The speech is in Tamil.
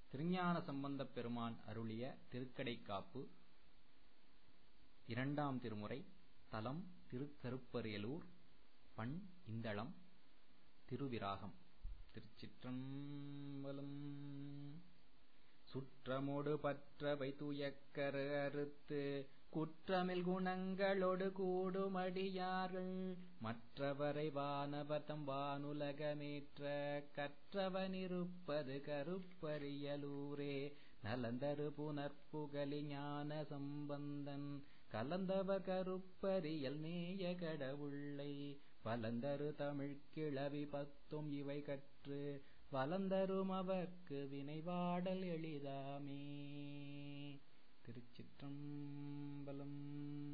திருஞான சம்பந்தப் பெருமான் அருளிய திருக்கடைக்காப்பு இரண்டாம் திருமுறை தலம் திருக்கருப்பரியலூர் பண் இந்தளம் திருவிராகம் திருச்சிற்றம்பலம் சுற்றமொடு பற்றவை துயக்கரு அறுத்து குற்றமில் குணங்களொடு கூடுமடியார்கள் மற்றவரை வானவதம் வானுலகமேற்ற கற்றவனிருப்பது கருப்பரியலூரே நலந்தரு புனற்புகலி ஞான சம்பந்தன் கலந்தவ கருப்பரியல் நேய கடவுள்ளை பலந்தரு தமிழ்க் கிளவி பத்தும் இவை கற்று வலந்தரும் அவர்க்கு வினைவாடல் எளிதாமே திருச்சிற்றம்பலம்